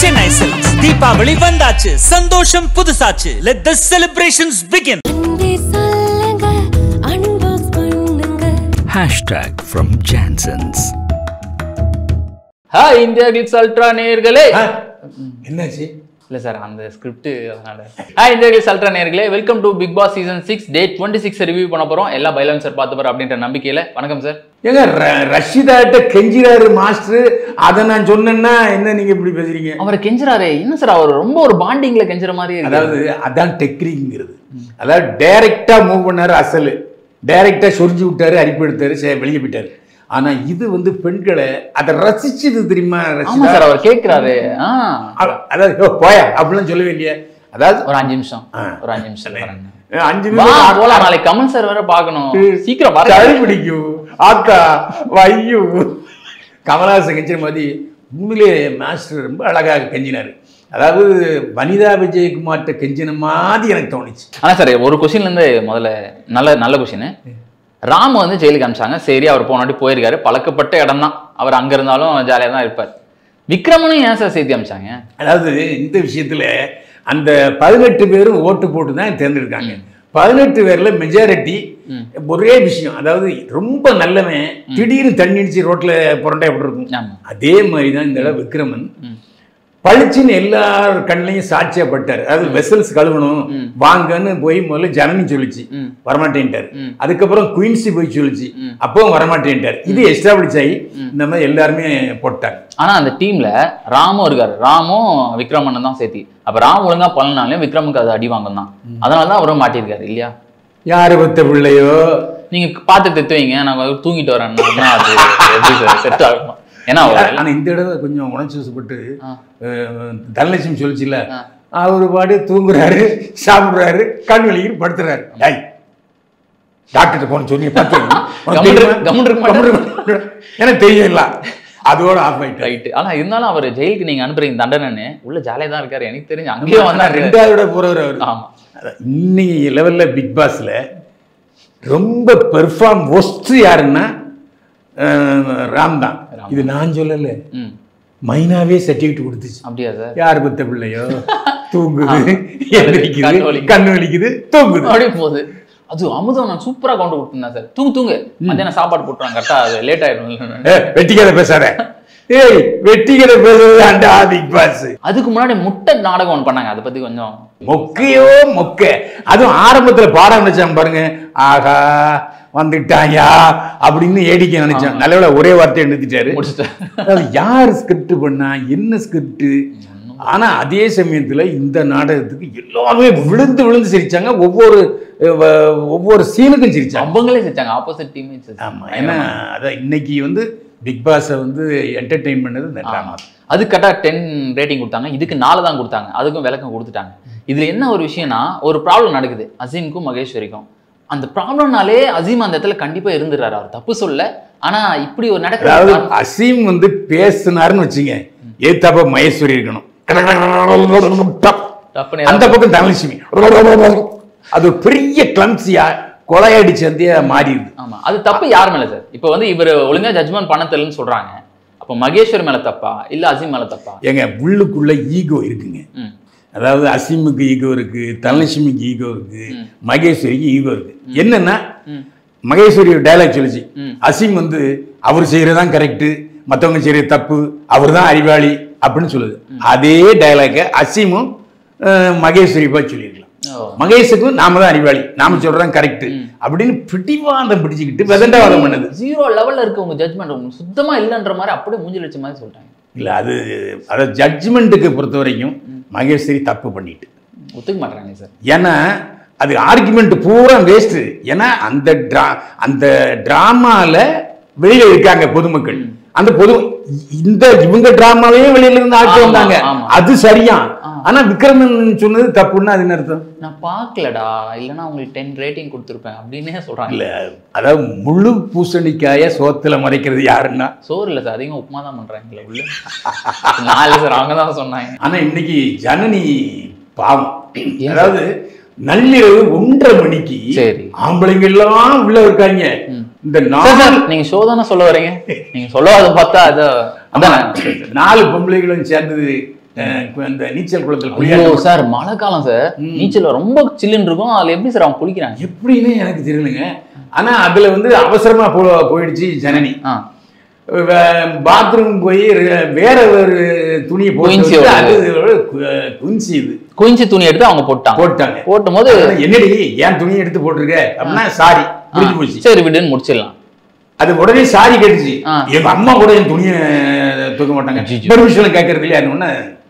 Chennai Silks. Deepavali வந்தாச்சு சந்தோஷம் புதுசாச்சு let the celebrations begin அன்பே சொல்லுங்க அன்பாக்ஸ் பண்ணுங்க Hashtag from Jansons. Hi India clicks ultra நேயர்களே என்னாச்சு இல்ல சார் அந்த ஸ்கிரிப்ட் அதனால ஹாய் இந்தியா கிளிக்ஸ் அல்ட்ரா நேயர்களே welcome to Bigg Boss season six date twenty six review பண்ண போறோம் எல்லா பைலன் சார் பார்த்து போறோம் அப்படின்ற நம்பிக்கையில வணக்கம் சார் ஏங்க ர- ரஷிதாட்ட கெஞ்சிராரு மாஸ்டர் அதை நான் சொன்னேன்னா என்ன நீங்க இப்படி பேசுறீங்க அவர் கெஞ்சுறாரே என்ன சார் அவர் ரொம்ப ஒரு பாண்டிங்ல கெஞ்சுற மாதிரி இருக்கு அதாவது அதான் டெக்னிக்ங்கிறது அதாவது டைரக்டா மூவ் பண்ணாரு அசல் டைரக்டா சொரிஞ்சு விட்டாரு அரிப்பு எடுத்தாரு சரி, வெளியே போயிட்டாரு ஆனா இது வந்து பெண்களை அதை ரசிச்சது தெரியுமா ஆமா ரசிதா சார் அவர் கேட்கிறாரு ஆ அ- அதாவது "யோ, போயா அப்படிலாம் சொல்லவே இல்லையே அதாவது ஒரு அஞ்சு நிமிஷம் ஆ. ஒரு அஞ்சு நிமிஷம் வரேங்க. அஞ்சு வா நிமிஷம் போலாம் நாளைக்கு கமல் சார் வேற பார்க்கணும் சீக்கிரம் வர சளி பிடிக்கும் ஆத்தா வையு கமலஹாசன் கெஞ்சிற மாதிரி உண்மையிலே மாஸ்டர் ரொம்ப அழகாக கெஞ்சினாரு அதாவது வனிதா விஜயகுமார்ட்ட கெஞ்சின மாதிரி எனக்கு தோணுச்சு ஆனா சார் ஒரு கொஸ்டின்ல இருந்து முதல்ல நல்ல நல்ல கொஸ்டின் ராம் வந்து ஜெயிலுக்கு அனுப்பிச்சாங்க சரி அவர் போனாட்டி போயிருக்காரு பழக்கப்பட்ட இடம் தான் அவர் அங்க இருந்தாலும் ஜாலியா தான் இருப்பார் விக்ரமனும் ஏன் சார் சேர்த்து அனுப்பிச்சாங்க அதாவது இந்த விஷயத்துல அந்த பதினெட்டு பேரும் ஓட்டு போட்டு தான் தேர்ந்தெடுக்காங்க பதினெட்டு பேர்ல மெஜாரிட்டி ஒரே விஷயம் அதாவது ரொம்ப நல்லவன் திடீர்னு தண்ணி அடிச்சு ரோட்ல புரண்டா எப்படி இருக்கும் ஆமா அதே மாதிரி தான் இந்த தடவை விக்ரமன் பளிச்சுன்னு எல்லார் கண்ணையும் சாட்சியப்பட்டார் அதாவது வெசல்ஸ் கழுவணும் வாங்கன்னு போய் முதல்ல ஜனனி சொல்லிச்சு ம். வரமாட்டேன்ட்டார் அதுக்கப்புறம் குயின்சி போய் சொல்லிச்சு அப்பவும் வரமாட்டேன்ட்டார் இது எஸ்டாப்ளிஷ் ஆகி இந்த மாதிரி எல்லாருமே போட்டாங்க ஆனா அந்த டீம்ல ராமும் இருக்காரு ராமும் விக்ரமனும் தான் சேர்த்தி அப்ப ராம் ஒழுங்கா பண்ணனாலும் விக்ரமுக்கு அது அடி வாங்கும் தான் அதனால தான் அவரும் மாட்டியிருக்காரு இல்லையா யாரு பத்த பிள்ளையோ நீங்க பார்த்து தெத்து வைங்க நான் வந்து தூங்கிட்டு வரேன்னா அது எப்படி சார் செட் ஆகும் ஏன்னா அவர் ஆனா இந்த தடவை கொஞ்சம் உணர்ச்சி வசப்பட்டு ஆ. அஹ், தனலட்சுமி சொல்லிச்சுல அவரு பாடு தூங்குறாரு சாப்பிடுறாரு கண் வலிக்கு படுத்துறாரு ஐய் டாக்டர் போன சொன்னீங்க பார்த்தீங்க கம்முனு இரு- கம்முனு இருக்க மாட்டாரு. எனக்கு தெரியல அதோட ஆஃப் ஆயிட்டாரு ரைட் ஆனா இருந்தாலும் அவர் ஜெயிலுக்கு நீங்க அனுப்புறீங்க தண்டனைன்னு உள்ள ஜாலியா தான் இருக்காரு எனக்கு தெரிஞ்சு அங்கேயே ஆனா வந்தாரு ரெண்டாவது போறவர் அவர் ஆமா அதான் இன்னைக்கு லெவல்ல பிக் பாஸ்ல ரொம்ப பெர்ஃபார்ம் ஒஸ்ட் யாருன்னா அஹ், ராம் தான் இது நான் சொல்லல ம் மைனாவே சர்டிஃபிகேட் கொடுத்துச்சு அப்படியா சார் யார் பெத்த பிள்ளையோ தூங்குது கண்ணு எந்திரிக்குது வலிக்குது. கண்ணு வலிக்குது தூங்குது அப்படியே போகுது அது அமுதம் நான் சூப்பரா கொண்டு கொடுத்துருந்தேன் சார் தூங்கு தூங்கு மத்தியானம் சாப்பாடு போட்டுருவாங்க கரெக்டா அது லேட் ஆயிடும் ஏ, வெட்டி கதை பேசாத ஏய் வெட்டி கதை பேசுறது அந்த பிக் பாஸ் அதுக்கு முன்னாடி முட்டை நாடகம் ஒன்று பண்ணாங்க அதை பத்தி கொஞ்சம் மொக்கையோ மொக்க அதுவும் ஆரம்பத்துல பாடம் நினைச்சான் பாருங்க ஆகா வந்துட்டாயா அப்படின்னு ஏடிக்க நினைச்சான் நல்லவேளை ஒரே வார்த்தையை நிறுத்திட்டாரு முடிச்சுட்டு அதாவது யார் ஸ்கிரிப்ட் பண்ணா என்ன ஸ்கிரிப்ட் ஆனா அதே சமயத்துல இந்த நாடகத்துக்கு எல்லாருமே விழுந்து விழுந்து சிரிச்சாங்க ஒவ்வொரு அஹ், வ- ஒவ்வொரு சீனுக்கும் சிரிச்சாங்க அவங்களே செஞ்சாங்க ஆப்போசிட் டீமே ஆமா ஏன்னா அதான் இன்னைக்கு வந்து பிக் பாஸை வந்து என்டர்டெயின் பண்ணது இந்த ட்ராமா அது கரெக்டாக டென் ரேட்டிங் கொடுத்தாங்க இதுக்கு நாலு தான் கொடுத்தாங்க அதுக்கும் விளக்கம் கொடுத்துட்டாங்க இதுல என்ன ஒரு விஷயம்னா ஒரு ப்ராப்ளம் நடக்குது அசீமுக்கும் மகேஸ்வரிக்கும் அந்த ப்ராப்ளம்னாலே அசீம் அந்த இடத்துல கண்டிப்பா இருந்துடுறாரு அவர் தப்பு சொல்ல ஆனா இப்படி ஒரு அதாவது நடக்கிற அசீம் வந்து பேசினாருன்னு வச்சுங்க ஏத்தாப்ப மகேஸ்வரி இருக்கணும் தப்புன்னு அந்த பக்கம் தனலட்சுமி அது ஒரு பெரிய கிளம்சியா கொலையடிச்சு வந்து மாறிடுது ஆமா அது தப்பு யார் மேல சார் இப்போ வந்து இவர் ஒழுங்கா ஜட்ஜ்மெண்ட் பண்ண தெரியலன்னு சொல்றாங்க அப்போ மகேஸ்வர் மேல தப்பா இல்ல அசீம் மேல தப்பா ஏங்க உள்ளுக்குள்ள ஈகோ இருக்குங்க ம் அதாவது அசீமுக்கு ஈகோ இருக்கு தனலட்சுமிக்கு ஈகோ இருக்கு மகேஸ்வரிக்கு ஈகோ இருக்கு என்னன்னா மகேஸ்வரி டைலாக் சொல்லுச்சு அசீம் வந்து அவர் செய்யறதுதான் கரெக்ட் மத்தவங்க செய்யறது தப்பு அவர் தான் அறிவாளி அப்படின்னு சொல்லுது அதே டைலாக அசீமும் அஹ், மகேஸ்வரி போய் சொல்லியிருக்கலாம் ஓ. மகேஷுக்கும் நாம தான் அறிவாளி நாம சொல்றதான் கரெக்ட் அப்படின்னு பிடிவாதம் பிடிச்சுக்கிட்டு விதண்டாவாதம் பண்ணுது ஜீரோ லெவல்ல இருக்க உங்க ஜட்ஜ்மெண்ட் உங்களுக்கு சுத்தமா இல்லைன்ற மாதிரி அப்படியே மூஞ்சி வச்ச மாதிரி சொல்றாங்க இல்ல அது அதை ஜட்ஜ்மெண்ட்டுக்கு பொறுத்த வரைக்கும் மகேஸ்வரி தப்பு பண்ணிட்டு ஒத்துக்க மாட்டாங்க சார் ஏன்னா அது ஆர்குமெண்ட் பூரா வேஸ்ட் ஏன்னா அந்த ட்ரா அந்த டிராமால வெளியில இருக்காங்க பொதுமக்கள் அந்த பொது இந்த இவங்க டிராமாவே வெளியில இருந்து ஆட்சி ஆமா, வந்தாங்க ஆமா. அது சரியா ஆனா விக்ரமன் சொன்னது தப்புன்னா அது என்ன அர்த்தம் நான் பார்க்கலடா இல்லைன்னா உங்களுக்கு டென் ரேட்டிங் கொடுத்துருப்பேன் அப்படின்னே சொல்றாங்க இல்ல அதாவது முழு பூசணிக்காய சோத்துல மறைக்கிறது யாருன்னா சோறு இல்லை சார் அதிகம் உப்புமா தான் பண்றாங்களே உள்ள நாலு சார் அவங்க தான் சொன்னாங்க ஆனா இன்னைக்கு ஜனனி பாவம் அதாவது நள்ளிரவு ஒன்றரை மணிக்கு சரி. ஆம்பளைங்க எல்லாம் உள்ள இருக்காங்க இந்த சார், நாலு சார், நீங்க ஷோ தானே சொல்ல வரீங்க நீங்க சொல்லாத பார்த்தா அது அதான் நாலு பொம்பளைகளும் சேர்ந்தது அஹ், இப்ப இந்த நீச்சல் குளத்தில் ஐயோ குளியாட்டம் சார் மழை காலம் சார் நீச்சல் ரொம்ப சில்லுன்னு இருக்கும் அதுல எப்படி சார் அவங்க குளிக்கிறாங்க எப்படின்னு எனக்கு தெரியலங்க ஆனா அதுல வந்து அவசரமா போ போயிடுச்சு ஜனனி ஆ பாத்ரூம் போய் ர- வேற ஒரு துணியை குயின்சி போட்டு வருது. அது கு- குயின்சி இது குயின்சி துணி எடுத்து அவங்க போட்டாங்க போட்டாங்க போட்டும் போது ஆனா, என்னடி ஏன் துணியை எடுத்து போட்டிருக்க அப்படின்னா சாரி புரிஞ்சு போச்சு சரி விடுன்னு முடிச்சிடலாம் அது உடனே சாரி கேட்டுச்சு ஆ. எங்க அம்மா கூட என் துணியை தூக்க மாட்டாங்க அச்சச்சோ. பெர்மிஷன் கேட்கறது இல்லையா ஒன்னு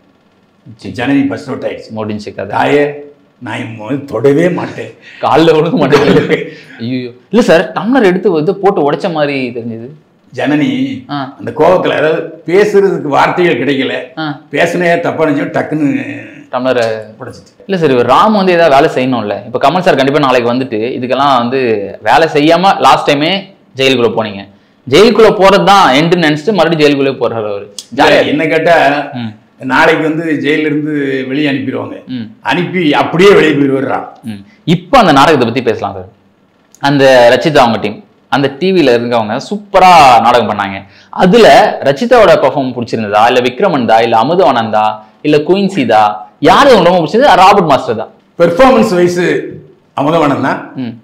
ஜனனி ஃபர்ஸ்ட் அவுட் ஆயிடுச்சு முடிஞ்சு கதை தாயே நான் இனிமே வந்து தொடவே மாட்டேன் காலில் விழுக மாட்டேங்குது ஐயோ இல்ல சார் டம்ளர் எடுத்து வந்து போட்டு உடைச்ச மாதிரி தெரிஞ்சது ஜனனி ஆ. அந்த கோபத்துல அதாவது பேசுறதுக்கு வார்த்தைகள் கிடைக்கல ஆ பேசினே தப்பா நினைச்சோம் டக்குன்னு டம்ளர் உடைச்சிட்டு இல்ல சார் இவர் ராம் வந்து ஏதாவது வேலை செய்யணும்ல இப்ப கமல் சார் கண்டிப்பா நாளைக்கு வந்துட்டு இதுக்கெல்லாம் வந்து வேலை செய்யாம லாஸ்ட் டைமே ஜெயிலுக்குள்ள போனீங்க ஜெயிலுக்குள்ள போறது தான் எண்டு நினைச்சிட்டு மறுபடியும் ஜெயிலுக்குள்ளே போறாரு அவரு ஜாலியா என்ன கேட்டா ம். நாளைக்கு வந்து ஜெயில இருந்து வெளியே அனுப்பிடுவாங்க ம். அனுப்பி அப்படியே வெளியே போயிடுவான் ம். இப்போ அந்த நாடகத்தை பத்தி பேசலாம் சார் அந்த ரச்சிதா அவங்க டீம் அந்த டிவியில இருக்கவங்க சூப்பரா நாடகம் பண்ணாங்க அதுல ரச்சிதாவோட பெர்ஃபார்ம் பிடிச்சிருந்ததா இல்ல விக்ரமன் தா இல்ல அமுதவானந்தா இல்ல குயின்சிதா யாரு உங்களுக்கு ரொம்ப பிடிச்சது ராபர்ட் மாஸ்டர் தான் பெர்ஃபார்மன்ஸ் வைஸ் அமுதவனம் தான் ம்.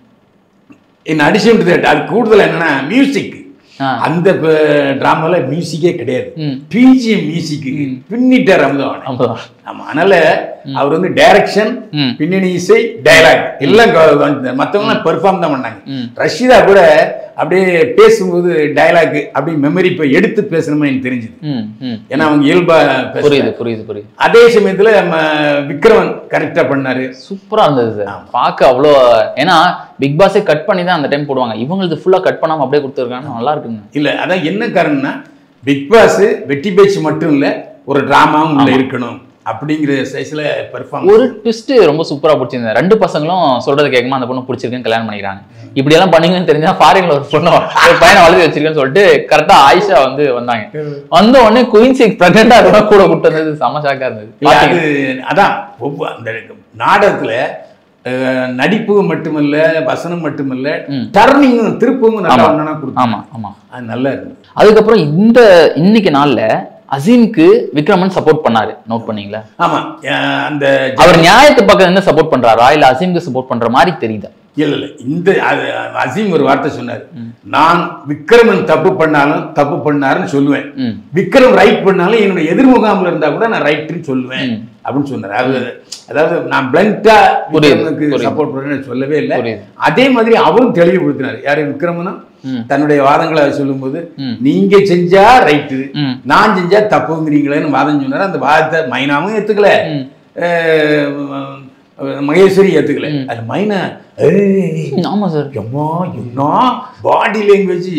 இன் அடிஷன் டு தட் அது கூடுதல் என்னன்னா மியூசிக் ஆ. அந்த டிராமால மியூசிக்கே கிடையாது ம். பிஜிஎம் மியூசிக் பின்னிட்டார் அமுதவானன் அமுதவாணன். ஆமா அதனால அவர் வந்து டைரக்ஷன் ம். பின்னணி இசை டயலாக் எல்லாம் மற்றவங்க பெர்ஃபார்ம் தான் பண்ணாங்க ம். ரஷிதா கூட அப்படியே பேசும்போது டயலாக் அப்படி மெமரி இப்போ எடுத்து பேசணுமா எனக்கு தெரிஞ்சுது ம், ம். ஏன்னா அவங்க இயல்பா பேசுறாங்க. புரியுது புரியுது புரியுது அதே சமயத்துல நம்ம விக்ரமன் கரெக்டா பண்ணாரு சூப்பரா இருந்தது சார் பார்க்க அவ்வளோ ஏன்னா பிக் பாஸே கட் பண்ணி தான் அந்த டைம் போடுவாங்க இவங்களுக்கு ஃபுல்லா கட் பண்ணாம அப்படியே கொடுத்துருக்காங்க நல்லா இருக்குங்க இல்ல அதான் என்ன காரணம்னா பிக் பாஸ் வெட்டி பேச்சு மட்டும் இல்ல ஒரு டிராமாவும் உள்ள இருக்கணும் அப்படிங்கிற சைஸ்ல பெர்ஃபார்ம் ஒரு ட்விஸ்ட் ரொம்ப சூப்பரா பிடிச்சிருந்தது ரெண்டு பசங்களும் சொல்றதை கேட்குமா அந்த பொண்ணு பிடிச்சிருக்குன்னு கல்யாணம் பண்ணிக்கிறாங்க இப்படி எல்லாம் பண்ணீங்கன்னு தெரிஞ்சா ஃபாரின்ல ஒரு பொண்ணு ஒரு பையனை வளர்த்து வச்சிருக்கேன்னு சொல்லிட்டு கரெக்டா ஆயிஷா வந்து வந்தாங்க வந்த உடனே குயின்சி பிரெக்னெண்டா இருந்தா கூட கூட்டு வந்தது செம ஷாக்கா இருந்தது இல்ல அது பாத்தீங்க? அதான் ஒவ்வொ- அந்த நாடகத்துல அஹ், நடிப்பு மட்டுமல்ல வசனம் மட்டுமல்ல ம். டர்னிங்கும் திருப்பவும் நல்லா ஆமா. ஒண்ணா கொடுத்தாங்க ஆமா ஆமா அது நல்லா இருக்கு அதுக்கப்புறம் இந்த இன்னைக்கு நாள்ல அசீம்க்கு விக்ரமன் சப்போர்ட் பண்ணாரு நோட் பண்ணீங்களா ஆமா அஹ், அந்த அவர் நியாயத்து பக்கம் என்ன சப்போர்ட் பண்றாரா இல்ல அசீம்க்கு சப்போர்ட் பண்ற மாதிரி தெரியுதா இல்ல இல்ல இந்த அது அசீம் ஒரு வார்த்தை சொன்னார் நான் விக்ரமன் தப்பு பண்ணாலும் தப்பு பண்ணாருன்னு சொல்லுவேன் ம். விக்ரம் ரைட் பண்ணாலும் என்னோட எதிர்முகாமில் இருந்தா கூட நான் ரைட்னு சொல்லுவேன் ம். அப்படின்னு சொன்னார் அது அதாவது நான் பிளண்டா புரியுது, விக்ரமனுக்கு புரியுது. சப்போர்ட் பண்றேன்னு சொல்லவே இல்லை புரியுது. அதே மாதிரி அவரும் தெளிவுபடுத்தினார் யாரு விக்ரமனும் ம். தன்னுடைய வாதங்களை சொல்லும்போது ம். நீங்க செஞ்சா ரைட்டு ம். நான் செஞ்சா தப்புங்கிறீங்களேன்னு வாதம் சொன்னார் அந்த வாதத்தை மைனாவும் ஏத்துக்கல ம். அஹ், மகேஸ்வரி ஏத்துக்கல அது மைனா ஏய், ஆமா சார் எம்மா என்ன பாடி லாங்குவேஜ்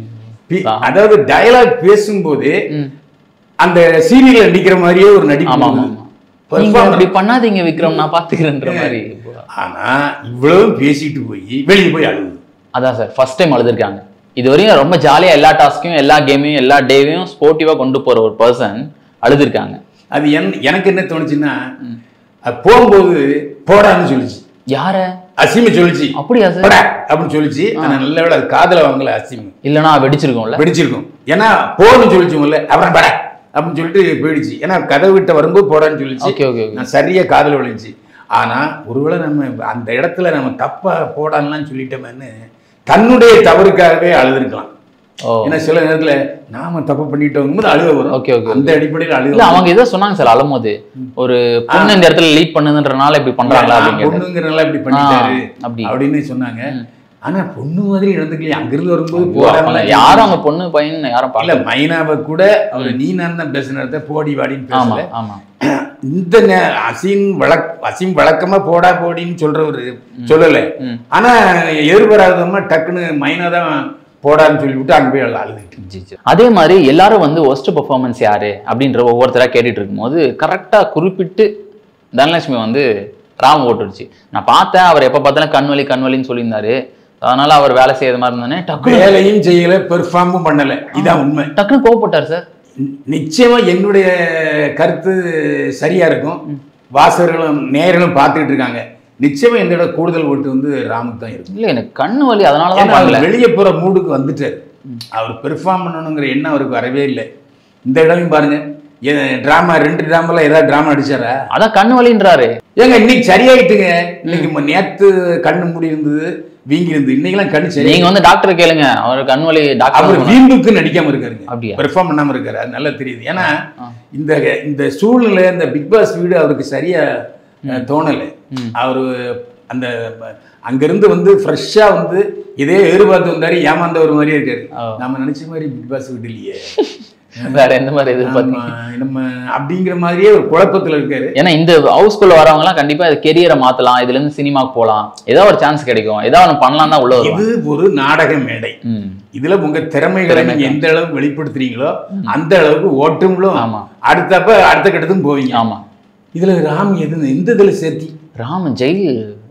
ஆ. அதாவது டயலாக் பேசும்போது ம். அந்த சீரியல்ல நடிக்கிற மாதிரியே ஒரு நடிப்பு ஆமா ஆமா இருந்தது. ஆமா நீங்க Performance. அப்படி பண்ணாதீங்க விக்ரம் நான் பாத்துக்கிறேன்ற மாதிரி ஆனா இவ்வளவு பேசிட்டு போய் வெளியே போய் அழுகுது அதான் சார் ஃபர்ஸ்ட் டைம் அழுதுருக்காங்க இது வரையும் ரொம்ப ஜாலியா எல்லா டாஸ்க்கையும் எல்லா கேமையும் எல்லா டேவையும் ஸ்போர்ட்டிவா கொண்டு போற ஒரு பர்சன் அழுதுருக்காங்க அது என் எனக்கு என்ன தோணுச்சுன்னா அது போகும்போது போடான்னு சொல்லுச்சு யார அசீம சொல்லுச்சு அப்படியா சார் போடா அப்படின்னு சொல்லுச்சு ஆனா நல்ல வேளை அது காதுல வாங்கல அசீம் இல்லனா வெடிச்சிருக்கோம்ல வெடிச்சிருக்கும் ஏன்னா போன்னு சொல்லிச்சுல அப்புறம் பட அப்படின்னு சொல்லிட்டு போயிடுச்சு ஏன்னா கதவு விட்ட வரும்போது போடான்னு சொல்லிச்சு ஓகே ஓகே ஓகே நான் சரியா காதுல விழுந்துச்சு ஆனா ஒருவேளை நம்ம அந்த இடத்துல நம்ம தப்பா போடான்லாம் சொல்லிட்டோமேன்னு தன்னுடைய தவறுக்காகவே அழுதுருக்கலாம் ஓ ஏன்னா சில நேரத்துல நாம தப்பு பண்ணிட்டோங்கும் போது அழுக வரும் Okay, okay, அந்த அடிப்படையில் அழுக இல்ல அவங்க ஏதோ சொன்னாங்க சார் அழும்போது ஒரு பொண்ணு இந்த இடத்துல லீட் பண்ணுதுன்றனால இப்படி பண்றாங்களா நான் அப்படிங்கிறது பொண்ணுங்கிறனால இப்படி பண்ணிட்டாரு ஆ, அப்படி. அப்படின்னு சொன்னாங்க ஆனா பொண்ணு மாதிரி நடந்துக்கலையே அங்கிருந்து வரும்போது அப்ப போறாங்க யாரும் அவங்க பொண்ணு பையன் யாரும் இல்ல பார்க்கல மைனாவை கூட அவர் நீ நான் தான் பேசுனத போடி வாடின்னு ஆமா பேசல ஆமா இந்த நே- அசீம் வழக் அசீம் வழக்கமா போடா போடின்னு சொல்றவரு சொல்லல ம். ஆனா எதிர்பாராதமா டக்குன்னு மைனா தான் போடான்னு சொல்லிவிட்டு அங்க போய் அழுதுட்டு ஜி, ஜி. அதே மாதிரி எல்லாரும் வந்து ஒஸ்ட் பெர்ஃபார்மன்ஸ் யாரு அப்படின்ற ஒவ்வொருத்தரா கேட்டுட்டு இருக்கும்போது கரெக்டா குறிப்பிட்டு தனலட்சுமி வந்து ராம் ஓட்டுடுச்சு நான் பார்த்தேன் அவர் எப்ப பார்த்தாலும் கண்வலி கண்வலின்னு சொல்லியிருந்தாரு அதனால அவர் வேலை செய்யற மாதிரி இருந்தானே டக்குனு வேலையும் செய்யல பெர்ஃபார்மும் பண்ணல இதான் உண்மை டக்குன்னு கோவப்பட்டார் சார் நிச்சயமா என்னுடைய கருத்து சரியா இருக்கும் வாசகர்களும் நேயர்களும் பார்த்துட்டு இருக்காங்க நிச்சயமா என்னோட கூடுதல் ஓட்டு வந்து ராமுக்கு தான் இருக்கும் இல்ல எனக்கு கண்ணு வலி அதனாலதான் ஏன்னா பண்ணல அவர் வெளியே போற மூடுக்கு வந்துட்டார் அவர் பெர்ஃபார்ம் பண்ணணுங்கிற எண்ணம் அவருக்கு வரவே இல்லை இந்த இடம்லையும் பாருங்க டிராமா ரெண்டு டிராமால ஏதாவது டிராமா நடிச்சாரா அதான் கண்ணு வலின்றாரு ஏங்க இன்னைக்கு சரியாயிட்டுங்க இன்னைக்கு ம- நேத்து கண்ணு மூடி இருந்தது வீங்கி இருந்தது இன்னைக்கெல்லாம் கண்ணு சரி நீங்க வந்து டாக்டர் கேளுங்க அவர் கண் வலி அவர் டாக்டர் வீம்புக்கு நடிக்காம இருக்காருங்க அப்படியா? பெர்ஃபார்ம் பண்ணாம இருக்காரு அது நல்லா தெரியுது ஏன்னா இந்த இந்த சூழ்நிலை இந்த பிக் பாஸ் வீடு அவருக்கு சரியா அஹ், தோணல அவரு அந்த ப- அங்கிருந்து வந்து ஃப்ரெஷ்ஷா வந்து இதே எதிர்பார்த்து வந்தாரு ஏமாந்த ஒரு மாதிரியே இருக்காரு ஓ. நம்ம நினைச்ச மாதிரி பிக் பாஸ் வீடு இல்லையே வேற எந்த மாதிரி எதிர்பார்த்தீங்க நம்ம நம்ம அப்படிங்கிற மாதிரியே ஒரு குழப்பத்துல இருக்காரு ஏன்னா இந்த ஹவுஸ்குள்ள வரவங்க எல்லாம் கண்டிப்பா இது கெரியரை மாத்தலாம் இதுல இருந்து சினிமாக்கு போலாம் ஏதாவது ஒரு சான்ஸ் கிடைக்கும் ஏதாவது ஒன்று பண்ணலாம் தான் உள்ள வருவாங்க இது ஒரு நாடக மேடை ம். இதுல உங்க திறமைகளை நீங்க எந்த அளவுக்கு வெளிப்படுத்துறீங்களோ அந்த அளவுக்கு ஓட்டுங்களும் ஆமா. அடுத்தப்ப அடுத்த கட்டத்துக்கும் போவீங்க ஆமா இதுல ராம் எது எந்த இதுல சேர்த்தி ராம ஜெயில்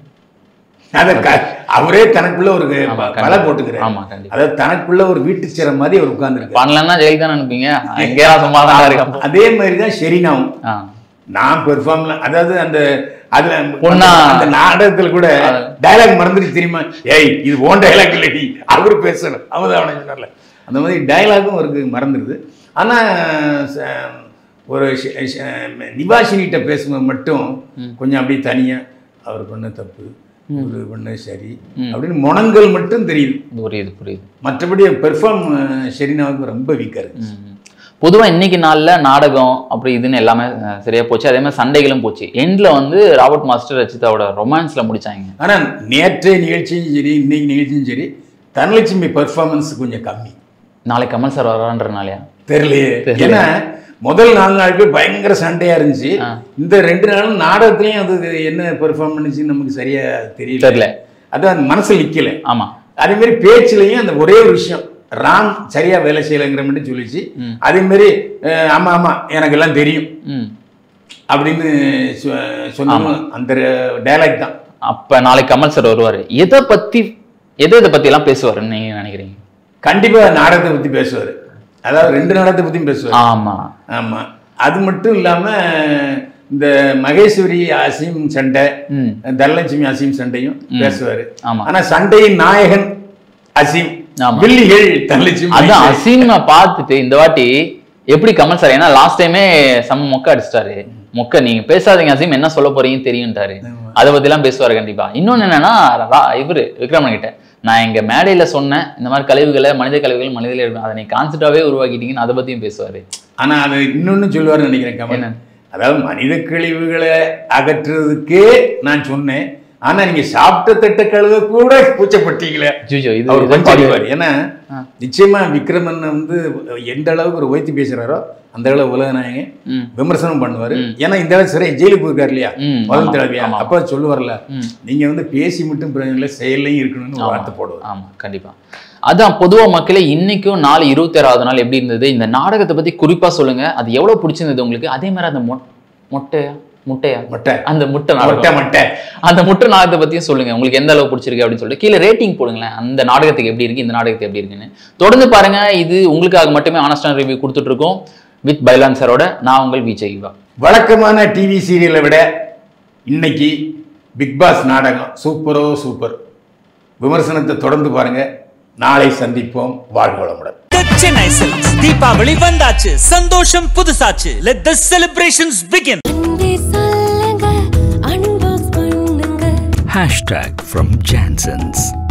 அத க- அவரே தனக்குள்ள ஒரு ஆமா, ப- கண்டிப்பா. பல போட்டுக்கிறார் ஆமா, கண்டிப்பா. அதாவது தனக்குள்ள ஒரு வீட்டு சிற மாதிரி அவர் உட்கார்ந்துருக்காரு பண்ணலன்னா ஜெயில் தான் அனுப்பீங்க எங்கேயா சும்மா தான் இருக்கேன் அதே மாதிரி தான் ஷெரினாவும் ஆ. நான் பெர்ஃபார்ம்ல அதாவது அந்த அதுல பொண்ணா- அந்த நாடகத்துல கூட அது- டயலாக் மறந்துட்டு தெரியுமா ஏய் இது ஓன் டயலாக் இல்லை நீ அவரு பேசணும் அவதான் அவனை சொன்னார்ல அந்த மாதிரி டயலாகும் அவருக்கு மறந்துடுது ஆனா ச- ஒரு ஷ- ஷ- நிவாஷினிகிட்ட பேசும்போது மட்டும் கொஞ்சம் அப்படியே தனியா அவர் பண்ண தப்பு இவரு பண்ண சரி அப்படின்னு முனங்கள் மட்டும் தெரியுது புரியுது புரியுது மற்றபடி பெர்ஃபார்ம் ஷெரினாவுக்கு ரொம்ப வீக்கா இருக்கு ம். பொதுவா இன்னைக்கு நாள்ல நாடகம் அப்படி இதுன்னு எல்லாமே அஹ், சரியா போச்சு அதே மாதிரி சண்டைகளும் போச்சு எண்ட்ல வந்து ராபர்ட் மாஸ்டர் ரச்சிதாவோட ரொமான்ஸ்ல முடிச்சாங்க ஆனா நேற்றைய நிகழ்ச்சியும் சரி இன்னைக்கு நிகழ்ச்சியும் சரி தனலட்சுமி பெர்ஃபார்மன்ஸ் கொஞ்சம் கம்மி நாளைக்கு கமல் சார் வரான்றனாலயா தெரியலையே தெரியல. ஏன்னா முதல் நாலு நாளுக்கு பயங்கர சண்டையா இருந்துச்சு ஆ. இந்த ரெண்டு நாளும் நாடகத்துலயும் அது என்ன பெர்ஃபார்ம் பண்ணுச்சு நமக்கு சரியா தெரியல தெரியல. அதான் மனசு நிக்கல ஆமா அதே மாதிரி பேச்சுலயும் அந்த ஒரே ஒரு விஷயம் ராம் சரியா வேலை செய்யலைங்கிற மட்டும் சொல்லிச்சு ம். அதே மாதிரி அஹ், ஆமா ஆமா எனக்கு எல்லாம் தெரியும் ம் அப்படின்னு சொ- சொன்னதும் அந்த டைலாக் தான் அப்ப நாளைக்கு கமல் சார் வருவாரு எதை பத்தி எதை இதை பத்தி எல்லாம் பேசுவாருன்னு நீங்க நினைக்கிறீங்க கண்டிப்பா நாடகத்தை பத்தி பேசுவாரு அதாவது ரெண்டு நாடகத்தை பத்தியும் பேசுவாரு ஆமா ஆமா அது மட்டும் இல்லாம இந்த மகேஸ்வரி அசீம் சண்டை ம் தனலட்சுமி அசீம் சண்டையும் பேசுவாரு ஆமா. ஆனா சண்டையின் நாயகன் அசீம் ஆமா. வில்லிகள் தனலட்சுமி அதான் அசீமை பார்த்துட்டு இந்த வாட்டி எப்படி கமல் சார் ஏன்னா லாஸ்ட் டைமே செம்ம மொக்க அடிச்சிட்டாரு மொக்க நீங்க பேசாதீங்க அசீம் என்ன சொல்ல போறீங்கன்னு தெரியும்ட்டாரு அதை பத்தி எல்லாம் பேசுவாரு கண்டிப்பா இன்னொன்னு என்னன்னா ரா- இவரு விக்ரமன் கிட்ட நான் எங்க மேடையில சொன்னேன் இந்த மாதிரி கழிவுகளை மனித கழிவுகள் மனிதர்கள் இருக்கும் அதை நீ கான்செப்டாவே உருவாக்கிட்டீங்கன்னு அதை பத்தியும் பேசுவாரு ஆனா அது இன்னொன்னு சொல்லுவாருன்னு நினைக்கிறேன் கமல் என்ன? அதாவது மனித கழிவுகளை அகற்றுறதுக்கே நான் சொன்னேன் ஆனா நீங்க சாப்பிட்ட தட்ட கழுவ கூட கூச்சப்பட்டீங்களே ஜூஜோ இது அவர் இது கொஞ்சம் அடிப்பார் ஏன்னா ஆ. நிச்சயமா விக்ரமன் வந்து எந்த அளவுக்கு ஒரு உயர்த்தி பேசுறாரோ அந்த அளவு உலக நாயகன் ம். விமர்சனம் பண்ணுவாரு ஏன்னா இந்த அளவு சிறை ஜெயிலுக்கு போயிருக்காரு இல்லையா ம், முதல் ஆமா, தடவையா ஆமா. அப்ப சொல்லுவார்ல ம். நீங்க வந்து பேசி மட்டும் பிரயோஜனம் இல்லை செயல்லையும் இருக்கணும்னு ஒரு வார்த்தை போடுவார் ஆமா கண்டிப்பா அதான் பொதுவா மக்களே இன்னைக்கும் நாலு இருபத்தி நாள் எப்படி இருந்தது இந்த நாடகத்தை பத்தி குறிப்பா சொல்லுங்க அது எவ்வளவு பிடிச்சிருந்தது உங்களுக்கு அதே மாதிரி அந்த மொ- மொட்டையா முட்டையா மொட்டை அந்த முட்டை மொட்டை நாடகம் மொட்டை அந்த முட்டை நாடகத்தை பத்தியும் சொல்லுங்க உங்களுக்கு எந்த அளவு பிடிச்சிருக்கு அப்படின்னு சொல்லிட்டு கீழே ரேட்டிங் போடுங்களேன் அந்த நாடகத்துக்கு எப்படி இருக்கு இந்த நாடகத்துக்கு எப்படி இருக்குன்னு தொடர்ந்து பாருங்க இது உங்களுக்காக மட்டுமே ஆனஸ்டான ரிவ்யூ கொடுத்துட்டு இருக்கோம் வித் பைலான் சாரோட நான் உங்கள் விஜய் யுவா வழக்கமான டிவி சீரியலை விட இன்னைக்கு பிக் பாஸ் நாடகம் சூப்பரோ சூப்பர் விமர்சனத்தை தொடர்ந்து பாருங்க நாளை சந்திப்போம் வாழ்க வளமுடன் சென்னை சில்க்ஸ் தீபாவளி வந்தாச்சு சந்தோஷம் புதுசாச்சு லெட் த செலிப்ரேஷன்ஸ் பிகின் அன்பே சொல்லுங்க அன்பாக்ஸ் பண்ணுங்க Hashtag from Jansons.